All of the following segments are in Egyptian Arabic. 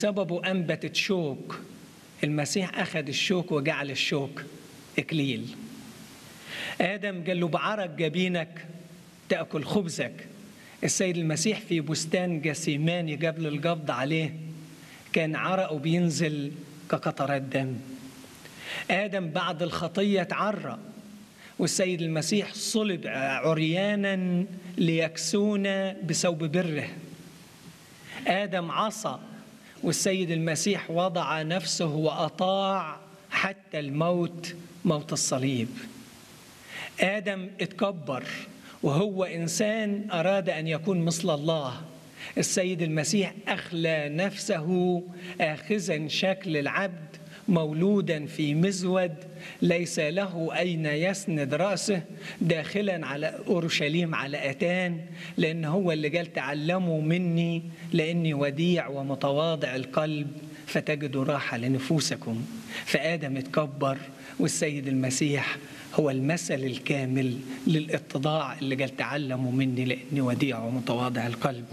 سببه أنبتت شوك المسيح أخذ الشوك وجعل الشوك إكليل آدم قال له بعرق جبينك تأكل خبزك السيد المسيح في بستان جسيماني قبل القبض عليه كان عرقه بينزل كقطرات دم آدم بعد الخطية اتعرى والسيد المسيح صلب عريانا ليكسونا بثوب بره آدم عصى والسيد المسيح وضع نفسه وأطاع حتى الموت موت الصليب آدم اتكبر وهو إنسان أراد أن يكون مثل الله السيد المسيح أخلى نفسه آخذا شكل العبد مولودا في مزود ليس له أين يسند رأسه داخلا على أورشليم على أتان لأن هو اللي قال تعلموا مني لأني وديع ومتواضع القلب فتجدوا راحة لنفوسكم فآدم اتكبر والسيد المسيح هو المثل الكامل للاتضاع اللي قال تعلموا مني لأني وديع ومتواضع القلب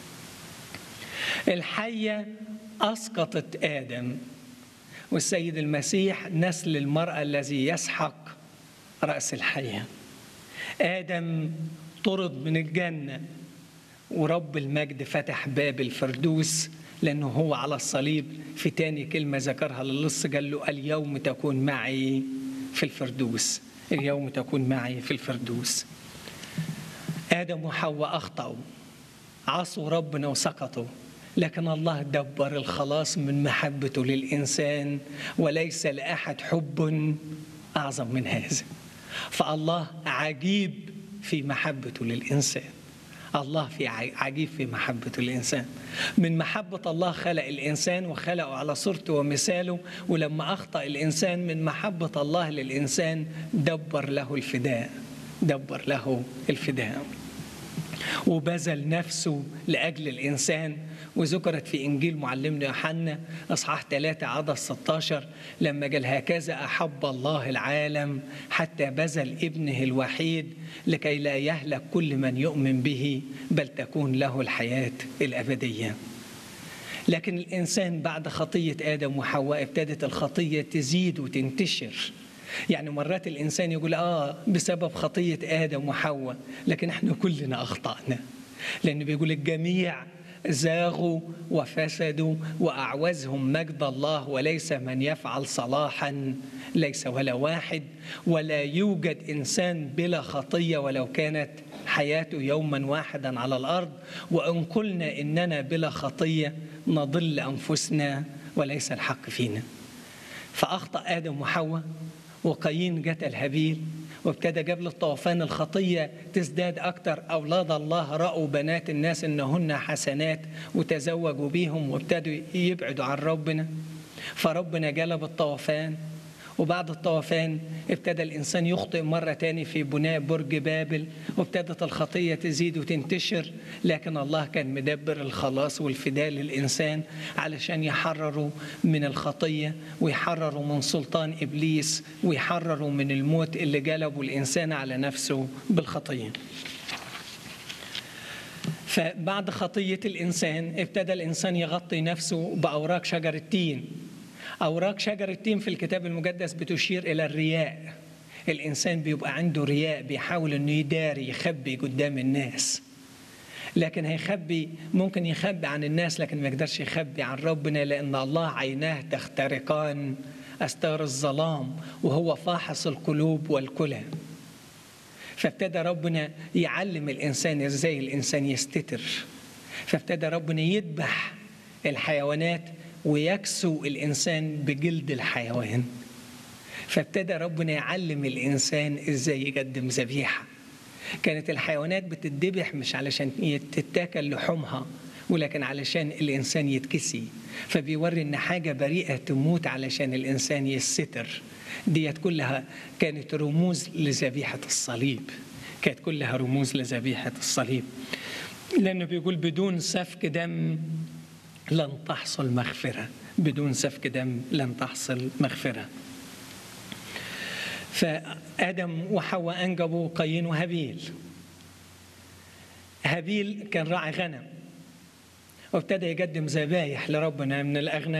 الحية أسقطت آدم والسيد المسيح نسل المرأة الذي يسحق رأس الحية آدم طرد من الجنة ورب المجد فتح باب الفردوس لأنه هو على الصليب في تاني كلمة ذكرها للص قال له اليوم تكون معي في الفردوس اليوم تكون معي في الفردوس آدم وحواء أخطأوا عصوا ربنا وسقطوا لكن الله دبر الخلاص من محبته للإنسان وليس لأحد حب أعظم من هذا فالله عجيب في محبته للإنسان الله في عجيب في محبة الإنسان من محبة الله خلق الإنسان وخلقه على صورته ومثاله ولما أخطأ الإنسان من محبة الله للإنسان دبر له الفداء دبر له الفداء وبذل نفسه لأجل الإنسان وذكرت في إنجيل معلمنا يوحنا أصحاح 3 عدد 16 لما قال هكذا أحب الله العالم حتى بذل ابنه الوحيد لكي لا يهلك كل من يؤمن به بل تكون له الحياة الأبدية لكن الإنسان بعد خطية آدم وحواء ابتدت الخطية تزيد وتنتشر يعني مرات الإنسان يقول آه بسبب خطية آدم وحواء لكن احنا كلنا أخطأنا لأنه بيقول الجميع زاغوا وفسدوا وأعوزهم مجد الله وليس من يفعل صلاحا ليس ولا واحد ولا يوجد إنسان بلا خطية ولو كانت حياته يوما واحدا على الأرض وإن قلنا إننا بلا خطية نضل أنفسنا وليس الحق فينا فأخطأ آدم وحواء وقايين قتل هابيل وابتدى قبل الطوفان الخطية تزداد أكتر أولاد الله رأوا بنات الناس إنهن حسنات وتزوجوا بيهم وابتدوا يبعدوا عن ربنا فربنا جلب الطوفان وبعد الطوفان ابتدى الإنسان يخطئ مرة تاني في بناء برج بابل وابتدت الخطية تزيد وتنتشر لكن الله كان مدبر الخلاص والفداء للإنسان علشان يحرروا من الخطية ويحرروا من سلطان إبليس ويحرروا من الموت اللي جلبوا الإنسان على نفسه بالخطية فبعد خطية الإنسان ابتدى الإنسان يغطي نفسه بأوراق شجر التين أوراق شجر التين في الكتاب المقدس بتشير إلى الرياء الإنسان بيبقى عنده رياء بيحاول إنه يداري يخبي قدام الناس لكن هيخبي ممكن يخبي عن الناس لكن ما يقدرش يخبي عن ربنا لأن الله عيناه تخترقان أستار الظلام وهو فاحص القلوب والكلى فابتدى ربنا يعلم الإنسان إزاي الإنسان يستتر فابتدى ربنا يذبح الحيوانات ويكسو الإنسان بجلد الحيوان فابتدى ربنا يعلم الإنسان إزاي يقدم ذبيحة كانت الحيوانات بتتذبح مش علشان تتاكل لحومها ولكن علشان الإنسان يتكسي فبيوري إن حاجة بريئة تموت علشان الإنسان يستر ديت كلها كانت رموز لذبيحة الصليب كانت كلها رموز لذبيحة الصليب لأنه بيقول بدون سفك دم لن تحصل مغفرة بدون سفك دم لن تحصل مغفرة فآدم وحواء أنجبوا قايين وهابيل هابيل كان راعي غنم وابتدى يقدم ذبايح لربنا من الأغنام